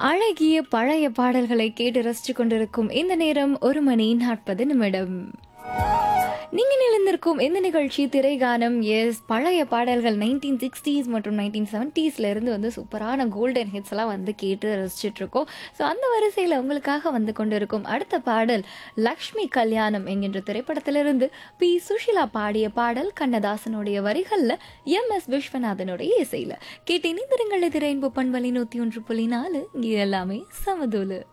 அழகிய பழைய பாடல்களை கேட்டு ரசித்து கொண்டிருக்கும் இந்த நேரம் ஒரு மணி நாற்பது நிமிடம் நீங்க நிலந்திருக்கும் இந்த நிகழ்ச்சி திரைகானம் எஸ் பழைய பாடல்கள் நைன்டீன் சிக்ஸ்டீஸ் மற்றும் நைன்டீன் செவன்டீஸ்ல இருந்து வந்து சூப்பரான கோல்டன் ஹிட்ஸ் எல்லாம் வந்து கேட்டு ரசிச்சுட்டு இருக்கோம் ஸோ அந்த வரிசையில் உங்களுக்காக வந்து கொண்டிருக்கும் அடுத்த பாடல் லக்ஷ்மி கல்யாணம் என்கின்ற திரைப்படத்திலிருந்து பி சுஷிலா பாடிய பாடல் கண்ணதாசனுடைய வரிகளில் எம் எஸ் விஸ்வநாதனுடைய இசையில் கேட்டு இணைந்திருங்கள் இது ரெயின்போ பண்பலி நூற்றி ஒன்று புள்ளி நாலு இங்கே எல்லாமே சமதூலு